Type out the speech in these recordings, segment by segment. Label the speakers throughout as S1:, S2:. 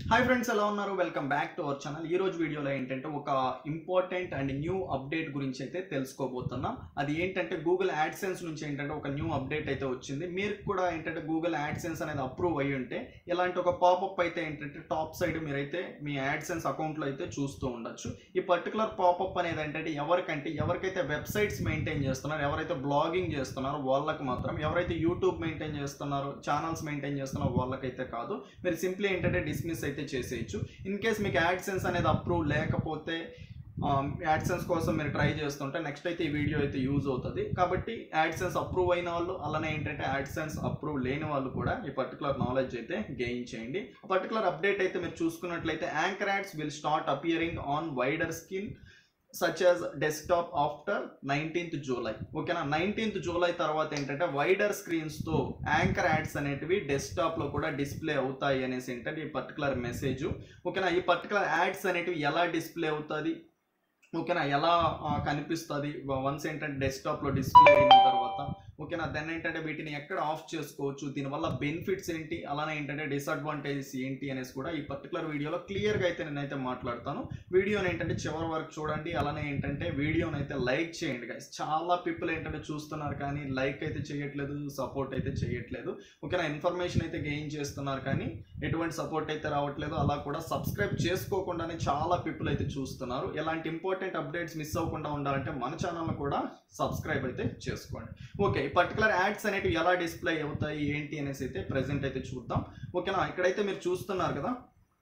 S1: hi friends ఎలా ఉన్నారు welcome back to our channel ఈ రోజు వీడియోలో ఏంటంటే ఒక ఇంపార్టెంట్ అండ్ న్యూ అప్డేట్ గురించి అయితే తెలుసుకోబోతున్నాం అది ఏంటంటే గూగుల్ యాడ్సెన్స్ నుంచి ఏంటంటే ఒక న్యూ అప్డేట్ అయితే వచ్చింది మీరు కూడా ఏంటంటే గూగుల్ యాడ్సెన్స్ అనేది అప్రూవ్ అయ్యి ఉంటే ఇలాంటి ఒక పాపప్ అయితే ఏంటంటే టాప్ సైడ్ మీరైతే మీ యాడ్సెన్స్ అకౌంట్లో అయితే చూస్తూ ఉండొచ్చు ఈ పర్టికులర్ పాపప్ అనేది ఏంటంటే ఎవరికంటే ఎవరికైతే వెబ్సైట్స్ మెయింటైన్ చేస్తున్నారో ఎవరైతే బ్లాగింగ్ చేస్తున్నారో వాళ్ళకి మాత్రం ఎవరైతే యూట్యూబ్ మెయింటైన్ చేస్తున్నారో ఛానల్స్ మెయింటైన్ చేస్తున్నారో వాళ్ళకైతే కాదు మీరు సింప్లీ ఏంటంటే డిస్మిస్ అయితే చేసేయచ్చు ఇన్ కేస్ మీకు యాడ్సెన్స్ అనేది అప్రూవ్ లేకపోతే యాడ్సెన్స్ కోసం మీరు ట్రై చేస్తుంటే నెక్స్ట్ అయితే ఈ వీడియో అయితే యూజ్ అవుతుంది కాబట్టి యాడ్సెన్స్ అప్రూవ్ అయిన వాళ్ళు అలానే ఏంటంటే యాడ్సెన్స్ అప్రూవ్ లేని వాళ్ళు కూడా ఈ పర్టికులర్ నాలెడ్జ్ అయితే గెయిన్ చేయండి పర్టికులర్ అప్డేట్ అయితే మీరు చూసుకున్నట్లయితే anchor ads will start appearing on wider screen such as desktop after nineteenth July ఓకేనా నైన్టీన్త్ జూలై తర్వాత ఏంటంటే వైడర్ స్క్రీన్స్తో యాంకర్ యాడ్స్ అనేటివి డెస్క్టాప్లో కూడా డిస్ప్లే అవుతాయి అనేసి ఏంటంటే ఈ పర్టికులర్ మెసేజ్ ఓకేనా ఈ పర్టికులర్ యాడ్స్ అనేటివి ఎలా డిస్ప్లే అవుతుంది ఓకేనా ఎలా కనిపిస్తుంది వన్స్ ఏంటంటే డెస్క్టాప్లో డిస్ప్లే అయిన తర్వాత ఓకేనా దెన్ ఏంటంటే వీటిని ఎక్కడ ఆఫ్ చేసుకోవచ్చు దీనివల్ల బెనిఫిట్స్ ఏంటి అలానే ఏంటంటే డిసడ్వాంటేజెస్ ఏంటి అనేసి కూడా ఈ పర్టికులర్ వీడియోలో క్లియర్గా అయితే నేనైతే మాట్లాడతాను వీడియోని ఏంటంటే చివరి వరకు చూడండి అలానే ఏంటంటే వీడియోని అయితే లైక్ చేయండి గైస్ చాలా పీపుల్ ఏంటంటే చూస్తున్నారు కానీ లైక్ అయితే చేయట్లేదు సపోర్ట్ అయితే చేయట్లేదు ఓకేనా ఇన్ఫర్మేషన్ అయితే గెయిన్ చేస్తున్నారు కానీ ఎటువంటి సపోర్ట్ అయితే రావట్లేదు అలా కూడా సబ్స్క్రైబ్ చేసుకోకుండానే చాలా పీపుల్ అయితే చూస్తున్నారు ఎలాంటి ఇంపార్టెంట్ అప్డేట్స్ మిస్ అవ్వకుండా ఉండాలంటే మన ఛానల్ కూడా సబ్స్క్రైబ్ అయితే చేసుకోండి ఓకే ఈ పర్టికులర్ యాడ్స్ అనేటివి ఎలా డిస్ప్లే అవుతాయి ఏంటి అనేసి అయితే ప్రెసెంట్ అయితే చూద్దాం ఓకేనా ఇక్కడైతే మీరు చూస్తున్నారు కదా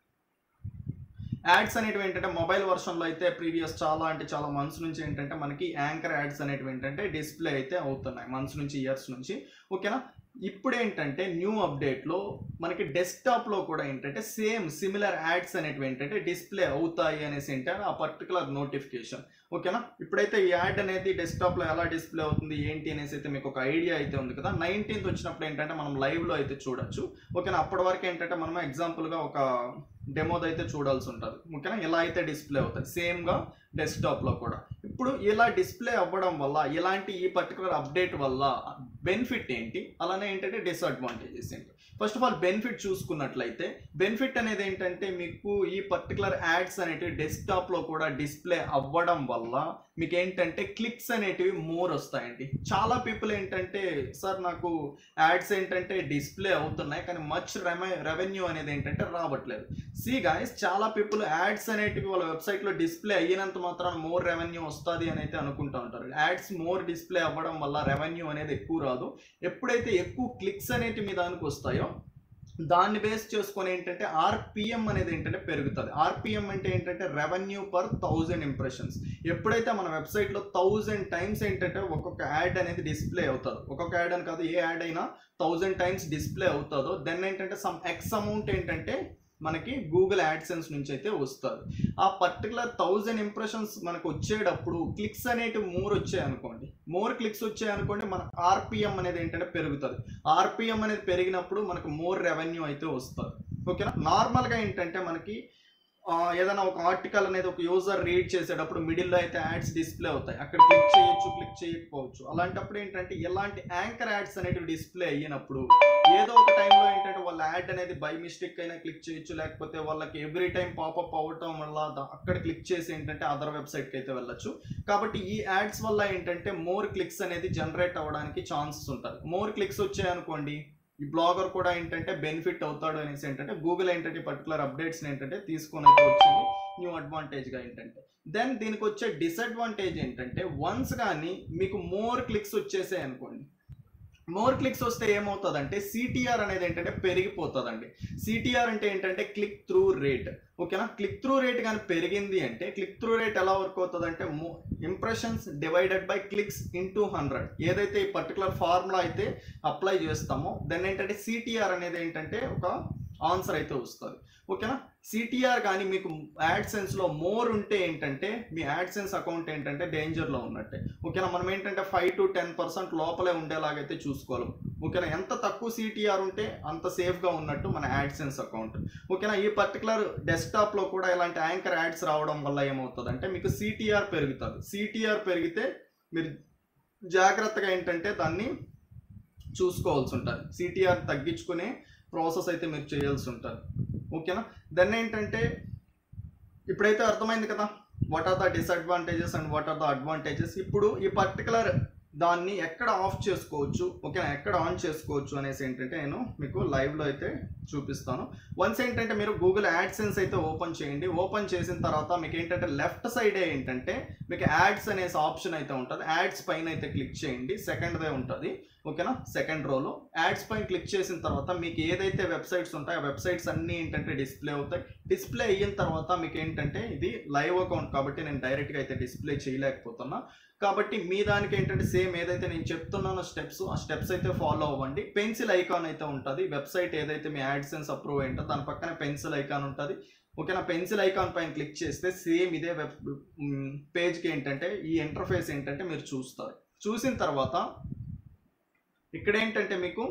S1: యాడ్స్ అనేటివి ఏంటంటే మొబైల్ వర్షన్లో అయితే ప్రీవియస్ చాలా అంటే చాలా మంత్స్ నుంచి ఏంటంటే మనకి యాంకర్ యాడ్స్ అనేటివి ఏంటంటే డిస్ప్లే అయితే అవుతున్నాయి మంత్స్ నుంచి ఇయర్స్ నుంచి ఓకేనా ఇప్పుడు ఏంటంటే న్యూ అప్డేట్లో మనకి డెస్క్టాప్లో కూడా ఏంటంటే సేమ్ సిమిలర్ యాడ్స్ అనేటివి ఏంటంటే డిస్ప్లే అవుతాయి అనేసి ఏంటంటే ఆ పర్టికులర్ నోటిఫికేషన్ ఓకేనా ఇప్పుడైతే ఈ యాడ్ అనేది డెస్క్టాప్లో ఎలా డిస్ప్లే అవుతుంది ఏంటి అనేసి అయితే మీకు ఒక ఐడియా అయితే ఉంది కదా నైన్టీన్త్ వచ్చినప్పుడు ఏంటంటే మనం లైవ్లో అయితే చూడొచ్చు ఓకేనా అప్పటి వరకు ఏంటంటే మనం ఎగ్జాంపుల్గా ఒక డెమోది అయితే చూడాల్సి ఉంటుంది ఓకేనా ఇలా అయితే డిస్ప్లే అవుతుంది సేమ్గా డెస్క్టాప్లో కూడా ఇప్పుడు ఇలా డిస్ప్లే అవ్వడం వల్ల ఇలాంటి ఈ పర్టికులర్ అప్డేట్ వల్ల బెనిఫిట్ ఏంటి అలానే ఏంటంటే డిసడ్వాంటేజెస్ ఏంటి ఫస్ట్ ఆఫ్ ఆల్ బెనిఫిట్ చూసుకున్నట్లయితే బెనిఫిట్ అనేది ఏంటంటే మీకు ఈ పర్టికులర్ యాడ్స్ అనేటివి డెస్క్టాప్లో కూడా డిస్ప్లే అవ్వడం వల్ల మీకు ఏంటంటే క్లిక్స్ అనేటివి మోర్ వస్తాయండి చాలా పీపుల్ ఏంటంటే సార్ నాకు యాడ్స్ ఏంటంటే డిస్ప్లే అవుతున్నాయి కానీ మచ్ రెవెన్యూ అనేది ఏంటంటే రావట్లేదు సి గాయస్ చాలా పీపుల్ యాడ్స్ అనేటివి వాళ్ళ వెబ్సైట్లో డిస్ప్లే అయినంత మాత్రాన మోర్ రెవెన్యూ వస్తుంది అని అయితే అనుకుంటూ ఉంటారు యాడ్స్ మోర్ డిస్ప్లే అవ్వడం వల్ల రెవెన్యూ అనేది ఎక్కువ రాదు ఎప్పుడైతే ఎక్కువ క్లిక్స్ అనేటి మీ దానికి వస్తాయో దాన్ని బేస్ చేసుకొని ఏంటంటే ఆర్పిఎం అనేది ఏంటంటే పెరుగుతుంది ఆర్పిఎం అంటే ఏంటంటే రెవెన్యూ పర్ థౌజండ్ ఇంప్రెషన్స్ ఎప్పుడైతే మన వెబ్సైట్లో థౌజండ్ టైమ్స్ ఏంటంటే ఒక్కొక్క యాడ్ అనేది డిస్ప్లే అవుతుంది ఒక్కొక్క యాడ్ అని కాదు ఏ యాడ్ అయినా థౌజండ్ టైమ్స్ డిస్ప్లే అవుతుందో దెన్ ఏంటంటే సమ్ ఎక్స్ అమౌంట్ ఏంటంటే మనకి గూగుల్ యాడ్సెన్స్ నుంచి అయితే వస్తుంది ఆ పర్టికులర్ థౌజండ్ ఇంప్రెషన్స్ మనకు వచ్చేటప్పుడు క్లిక్స్ అనేటివి మోర్ వచ్చాయి అనుకోండి మోర్ క్లిక్స్ వచ్చాయి అనుకోండి మన ఆర్పిఎం అనేది ఏంటంటే పెరుగుతుంది ఆర్పిఎం అనేది పెరిగినప్పుడు మనకు మోర్ రెవెన్యూ అయితే వస్తుంది ఓకేనా నార్మల్గా ఏంటంటే మనకి ఏదైనా ఒక ఆర్టికల్ అనేది ఒక యూజర్ రీడ్ చేసేటప్పుడు మిడిల్లో అయితే యాడ్స్ డిస్ప్లే అవుతాయి అక్కడ క్లిక్ చేయొచ్చు క్లిక్ చేయకపోవచ్చు అలాంటప్పుడు ఏంటంటే ఎలాంటి యాంకర్ యాడ్స్ అనేటివి డిస్ప్లే అయినప్పుడు ఏదో ఒక టైంలో ఏంటంటే వాళ్ళ యాడ్ అనేది బై మిస్టేక్ అయినా క్లిక్ చేయొచ్చు లేకపోతే వాళ్ళకి ఎవ్రీ టైం పాపప్ అవ్వటం వల్ల అక్కడ క్లిక్ చేసి ఏంటంటే అదర్ వెబ్సైట్కి అయితే వెళ్ళొచ్చు కాబట్టి ఈ యాడ్స్ వల్ల ఏంటంటే మోర్ క్లిక్స్ అనేది జనరేట్ అవ్వడానికి ఛాన్సెస్ ఉంటుంది మోర్ క్లిక్స్ వచ్చాయనుకోండి ఈ బ్లాగర్ కూడా ఏంటంటే బెనిఫిట్ అవుతాడు అనేసి ఏంటంటే గూగుల్ ఏంటంటే పర్టికులర్ అప్డేట్స్ని ఏంటంటే తీసుకొని అయితే వచ్చింది న్యూ అడ్వాంటేజ్గా ఏంటంటే దెన్ దీనికి వచ్చే డిసడ్వాంటేజ్ ఏంటంటే వన్స్ కానీ మీకు మోర్ క్లిక్స్ వచ్చేసాయి అనుకోండి మోర్ క్లిక్స్ వస్తే ఏమవుతుందంటే సిటిఆర్ అనేది ఏంటంటే పెరిగిపోతుందండి సిటిఆర్ అంటే ఏంటంటే క్లిక్ త్రూ రేట్ ఓకేనా క్లిక్ త్రూ రేట్ కానీ పెరిగింది అంటే క్లిక్ త్రూ రేట్ ఎలా వర్క్ అవుతుంది అంటే impressions divided by clicks into hundred ఏదైతే ఈ పర్టికులర్ ఫార్ములా అయితే అప్లై చేస్తామో దెన్ ఏంటంటే సిటిఆర్ అనేది ఏంటంటే ఒక ఆన్సర్ అయితే వస్తుంది ఓకేనా సిటిఆర్ కానీ మీకు యాడ్సెన్స్లో మోర్ ఉంటే ఏంటంటే మీ యాడ్సెన్స్ అకౌంట్ ఏంటంటే డేంజర్లో ఉన్నట్టే ఓకేనా మనం ఏంటంటే ఫైవ్ టు టెన్ పర్సెంట్ లోపలే ఉండేలాగైతే చూసుకోవాలి ఓకేనా ఎంత తక్కువ సిటిఆర్ ఉంటే అంత సేఫ్గా ఉన్నట్టు మన యాడ్సెన్స్ అకౌంట్ ఓకేనా ఈ పర్టికులర్ డెస్క్టాప్లో కూడా ఇలాంటి యాంకర్ యాడ్స్ రావడం వల్ల ఏమవుతుంది అంటే మీకు సిటిఆర్ పెరుగుతుంది సిటిఆర్ పెరిగితే మీరు జాగ్రత్తగా ఏంటంటే దాన్ని చూసుకోవాల్సి ఉంటుంది సిటిఆర్ తగ్గించుకునే ప్రాసెస్ అయితే మీరు చేయాల్సి ఉంటుంది ఓకేనా దెన్ ఏంటంటే ఇప్పుడైతే అర్థమైంది కదా what are the disadvantages and what are the advantages ఇప్పుడు ఈ పర్టికులర్ దాన్ని ఎక్కడ ఆఫ్ చేసుకోవచ్చు ఓకేనా ఎక్కడ ఆన్ చేసుకోవచ్చు అనేసి ఏంటంటే నేను మీకు లైవ్లో అయితే చూపిస్తాను వన్స్ ఏంటంటే మీరు గూగుల్ యాడ్సెన్స్ అయితే ఓపెన్ చేయండి ఓపెన్ చేసిన తర్వాత మీకు ఏంటంటే లెఫ్ట్ సైడ్ ఏంటంటే మీకు యాడ్స్ అనేసి ఆప్షన్ అయితే ఉంటుంది యాడ్స్ పైన అయితే క్లిక్ చేయండి సెకండ్దే ఉంటుంది ఓకేనా సెకండ్ రోలో యాడ్స్ పైన క్లిక్ చేసిన తర్వాత మీకు ఏదైతే వెబ్సైట్స్ ఉంటాయో ఆ వెబ్సైట్స్ అన్నీ ఏంటంటే డిస్ప్లే అవుతాయి డిస్ప్లే అయిన తర్వాత మీకు ఏంటంటే ఇది లైవ్ అకౌంట్ కాబట్టి నేను డైరెక్ట్గా అయితే డిస్ప్లే చేయలేకపోతున్నా కాబట్టి మీ దానికి ఏంటంటే సేమ్ ఏదైతే నేను చెప్తున్నానో స్టెప్స్ ఆ స్టెప్స్ అయితే ఫాలో అవ్వండి పెన్సిల్ ఐకాన్ అయితే ఉంటుంది వెబ్సైట్ ఏదైతే మీ యాడ్సెన్స్ అప్రూవ్ అయింటో దాని పక్కన పెన్సిల్ ఐకాన్ ఉంటుంది ఓకేనా పెన్సిల్ ఐకాన్ పైన క్లిక్ చేస్తే సేమ్ ఇదే వెబ్ పేజ్కి ఏంటంటే ఈ ఇంటర్ఫేస్ ఏంటంటే మీరు చూస్తారు చూసిన తర్వాత ఇక్కడ ఏంటంటే మీకు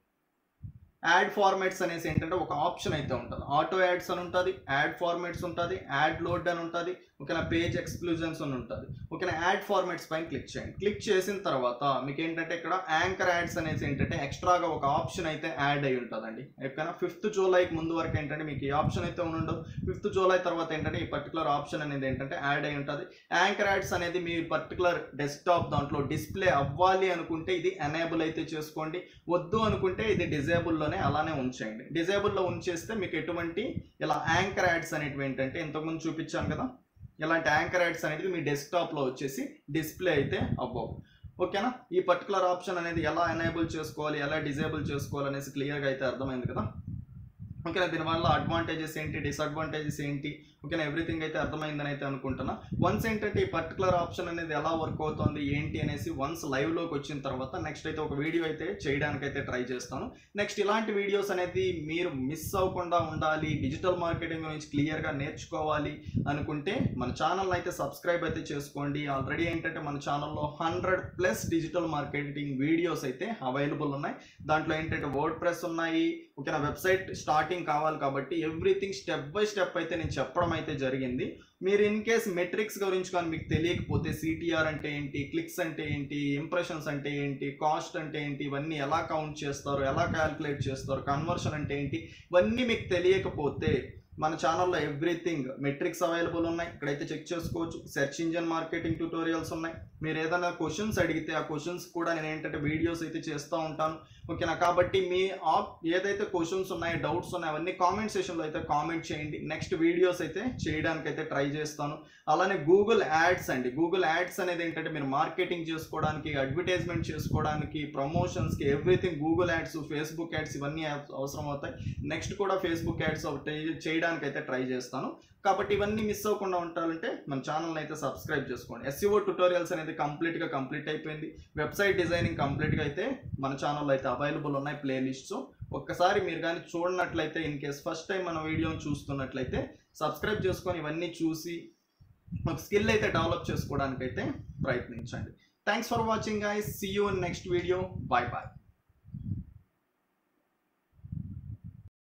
S1: యాడ్ ఫార్మాట్స్ అనేసి ఏంటంటే ఒక ఆప్షన్ అయితే ఉంటుంది ఆటో యాడ్స్ అని ఉంటుంది యాడ్ ఫార్మాట్స్ ఉంటుంది యాడ్ లోడ్ అని ఉంటుంది ఓకేనా పేజ్ ఎక్స్క్లూజన్స్ అని ఉంటుంది ఓకేనా యాడ్ ఫార్మాట్స్ పైన క్లిక్ చేయండి క్లిక్ చేసిన తర్వాత మీకు ఏంటంటే ఇక్కడ యాంకర్ యాడ్స్ అనేసి ఏంటంటే ఎక్స్ట్రాగా ఒక ఆప్షన్ అయితే యాడ్ అయి ఉంటుందండి ఓకేనా ఫిఫ్త్ జూలైకి ముందు వరకు ఏంటంటే మీకు ఈ ఆప్షన్ అయితే ఉండదు ఫిఫ్త్ జూలై తర్వాత ఏంటంటే ఈ పర్టికులర్ ఆప్షన్ అనేది ఏంటంటే యాడ్ అయి ఉంటుంది యాంకర్ యాడ్స్ అనేది మీ పర్టికులర్ డెస్క్టాప్ దాంట్లో డిస్ప్లే అవ్వాలి అనుకుంటే ఇది ఎనేబుల్ అయితే చేసుకోండి వద్దు అనుకుంటే ఇది డిజేబుల్లోనే అలానే ఉంచేయండి డిజేబుల్లో ఉంచేస్తే మీకు ఎటువంటి ఇలా యాంకర్ యాడ్స్ అనేటివి ఏంటంటే ఇంతకుముందు చూపించాను కదా ఇలాంటి యాంకర్ యాడ్స్ అనేది మీ డెస్క్టాప్లో వచ్చేసి డిస్ప్లే అయితే అవ్వవు ఓకేనా ఈ పర్టికులర్ ఆప్షన్ అనేది ఎలా ఎనేబుల్ చేసుకోవాలి ఎలా డిజేబుల్ చేసుకోవాలి అనేసి క్లియర్గా అయితే అర్థమైంది కదా ఓకేనా దీనివల్ల అడ్వాంటేజెస్ ఏంటి డిసడ్వాంటేజెస్ ఏంటి ఓకేనా ఎవ్రీథింగ్ అయితే అర్థమైందని అయితే అనుకుంటున్నా వన్స్ ఏంటంటే ఈ పర్టికులర్ ఆప్షన్ అనేది ఎలా వర్క్ అవుతుంది ఏంటి అనేసి వన్స్ లైవ్లోకి వచ్చిన తర్వాత నెక్స్ట్ అయితే ఒక వీడియో అయితే చేయడానికి అయితే ట్రై చేస్తాను నెక్స్ట్ ఇలాంటి వీడియోస్ అనేది మీరు మిస్ అవ్వకుండా ఉండాలి డిజిటల్ మార్కెటింగ్ గురించి క్లియర్గా నేర్చుకోవాలి అనుకుంటే మన ఛానల్ అయితే సబ్స్క్రైబ్ అయితే చేసుకోండి ఆల్రెడీ ఏంటంటే మన ఛానల్లో hundred plus digital marketing videos అయితే అవైలబుల్ ఉన్నాయి దాంట్లో ఏంటంటే వర్డ్ ప్రెస్ ఉన్నాయి ఓకేనా వెబ్సైట్ స్టార్టింగ్ కావాలి కాబట్టి ఎవ్రీథింగ్ స్టెప్ బై స్టెప్ అయితే నేను చెప్పడం అయితే జరిగింది మీరు ఇన్ కేస్ మెట్రిక్స్ గురించి కానీ మీకు తెలియకపోతే సిటిఆర్ అంటే ఏంటి క్లిక్స్ అంటే ఏంటి ఇంప్రెషన్స్ అంటే ఏంటి కాస్ట్ అంటే ఏంటి ఇవన్నీ ఎలా కౌంట్ చేస్తారు ఎలా క్యాలిక్యులేట్ చేస్తారు కన్వర్షన్ అంటే ఏంటి ఇవన్నీ మీకు తెలియకపోతే మన ఛానల్లో ఎవ్రీథింగ్ మెట్రిక్స్ అవైలబుల్ ఉన్నాయి ఇక్కడైతే చెక్ చేసుకోవచ్చు సెర్చ్ ఇంజన్ మార్కెటింగ్ ట్యూటోరియల్స్ ఉన్నాయి మీరు ఏదైనా క్వశ్చన్స్ అడిగితే ఆ క్వశ్చన్స్ కూడా నేను ఏంటంటే వీడియోస్ అయితే చేస్తూ ఉంటాను ఓకేనా కాబట్టి మీ ఆప్ ఏదైతే క్వశ్చన్స్ ఉన్నాయో డౌట్స్ ఉన్నాయో అవన్నీ కామెంట్ సెషన్లో అయితే కామెంట్ చేయండి నెక్స్ట్ వీడియోస్ అయితే చేయడానికి అయితే ట్రై చేస్తాను అలానే గూగుల్ యాడ్స్ అండి గూగుల్ యాడ్స్ అనేది ఏంటంటే మీరు మార్కెటింగ్ చేసుకోవడానికి అడ్వర్టైజ్మెంట్ చేసుకోవడానికి ప్రమోషన్స్కి everything Google ads Facebook ads ఇవన్నీ అవసరం అవుతాయి నెక్స్ట్ కూడా ఫేస్బుక్ యాడ్స్ ఒకటి చేయడానికి అయితే ట్రై చేస్తాను కాబట్టి ఇవన్నీ మిస్ అవ్వకుండా ఉండాలంటే మన ఛానల్ని అయితే సబ్స్క్రైబ్ చేసుకోండి ఎస్సీఓ ట్యూటోరియల్స్ అనేది కంప్లీట్గా కంప్లీట్ అయిపోయింది వెబ్సైట్ డిజైనింగ్ కంప్లీట్గా అయితే మన ఛానల్లో అయితే అవైలబుల్ ఉన్నాయి ప్లేలిస్ట్స్ ఒక్కసారి మీరు కానీ చూడనట్లయితే ఇన్ కేస్ ఫస్ట్ టైం మన వీడియోని చూస్తున్నట్లయితే సబ్స్క్రైబ్ చేసుకొని ఇవన్నీ చూసి ఒక స్కిల్ అయితే డెవలప్ చేసుకోవడానికి అయితే ప్రయత్నించండి thanks for watching I see you in next video bye bye